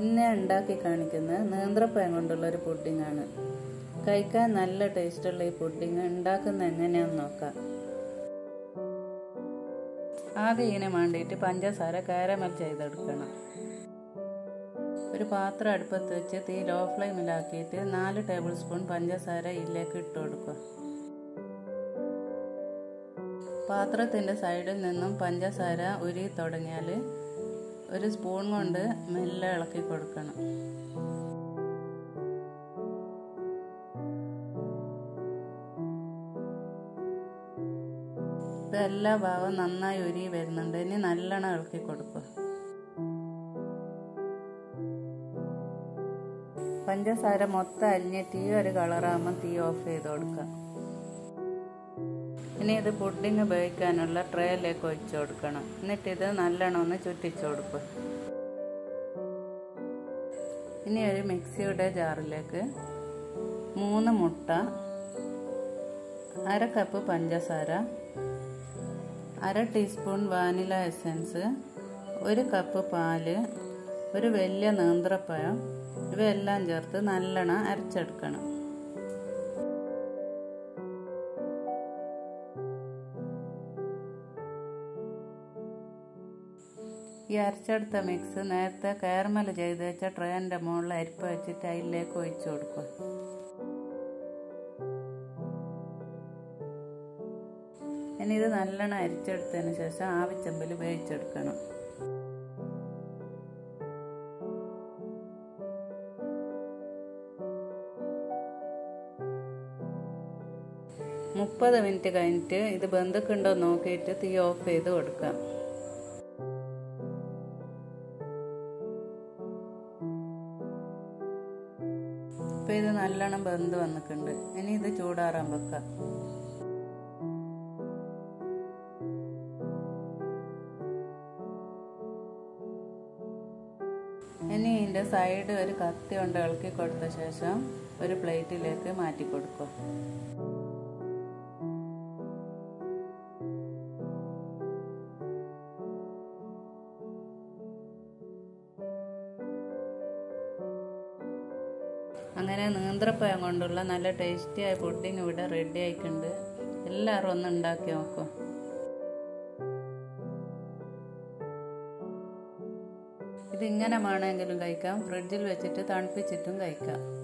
ഇന്നെ ഉണ്ടാക്കി കാണിക്കുന്നത് നേന്ത്രപ്പഴം കൊണ്ടുള്ള ഒരു പുഡിങ്ങാണ് കഴിക്കാൻ നല്ല ടേസ്റ്റുള്ള ഈ പുഡിങ് ഉണ്ടാക്കുന്ന എങ്ങനെയാണെന്ന് നോക്കാം ആദ്യം ഇതിന് വേണ്ടിയിട്ട് പഞ്ചസാര കാരമൽ ചെയ്തെടുക്കണം ഒരു പാത്രം അടുപ്പത്ത് വെച്ച് തീ ലോ ഫ്ലെയിമിലാക്കിയിട്ട് നാല് ടേബിൾ സ്പൂൺ പഞ്ചസാര ഇതിലേക്ക് ഇട്ട് കൊടുക്കുക പാത്രത്തിൻ്റെ സൈഡിൽ നിന്നും പഞ്ചസാര ഉരുകി തുടങ്ങിയാൽ ഒരു സ്പൂൺ കൊണ്ട് മെല്ലെ ഇളക്കി കൊടുക്കണം ഇത് എല്ലാ ഭാഗവും നന്നായി ഉരുകി വരുന്നുണ്ട് ഇനി നല്ലോണം ഇളക്കി കൊടുക്കുക പഞ്ചസാര മൊത്തം അലിഞ്ഞിട്ട് ഈ ഒരു കളറാകുമ്പോൾ തീ ഓഫ് ചെയ്ത് കൊടുക്കുക ഇനി ഇത് പുഡിങ് ഉപയോഗിക്കാനുള്ള ട്രേയിലേക്ക് ഒഴിച്ചു കൊടുക്കണം എന്നിട്ട് ഇത് നല്ലോണം ഒന്ന് ചുറ്റിച്ചു കൊടുക്കുക ഇനി ഒരു മിക്സിയുടെ ജാറിലേക്ക് മൂന്ന് മുട്ട അര കപ്പ് പഞ്ചസാര അര ടീസ്പൂൺ വാനില എസൻസ് ഒരു കപ്പ് പാല് ഒരു വലിയ നേന്ത്രപ്പഴം ഇവയെല്ലാം ചേർത്ത് നല്ലോണം അരച്ചെടുക്കണം ഈ അരച്ചെടുത്ത മിക്സ് നേരത്തെ കാരമൽ ചെയ്ത് വെച്ച ട്രെയിനിൻ്റെ മുകളിൽ അരിപ്പ് വെച്ചിട്ട് അതിലേക്ക് ഒഴിച്ചു കൊടുക്കുക ഇനി ഇത് നല്ലോണം അരിച്ചെടുത്തതിന് ശേഷം ആവിച്ചമ്പിൽ വേവിച്ചെടുക്കണം മുപ്പത് മിനിറ്റ് കഴിഞ്ഞിട്ട് ഇത് ബന്ധുക്കുണ്ടോ നോക്കിയിട്ട് തീ ഓഫ് ചെയ്ത് കൊടുക്കാം ഇപ്പം ഇത് നല്ലോണം ബന്ധ് വന്നിട്ടുണ്ട് ഇനി ഇത് ചൂടാറാൻ വെക്കാം ഇനി ഇതിൻ്റെ സൈഡ് ഒരു കത്തി കൊണ്ട് ഇളക്കി കൊടുത്ത ശേഷം ഒരു പ്ലേറ്റിലേക്ക് മാറ്റി കൊടുക്കുക അങ്ങനെ നേന്ത്രപ്പഴം കൊണ്ടുള്ള നല്ല ടേസ്റ്റിയായ പുഡിങ് ഇവിടെ റെഡി ആയിട്ടുണ്ട് എല്ലാവരും ഒന്ന് ഉണ്ടാക്കി നോക്കും ഇതിങ്ങനെ വേണമെങ്കിലും കഴിക്കാം ഫ്രിഡ്ജിൽ വെച്ചിട്ട് തണുപ്പിച്ചിട്ടും കഴിക്കാം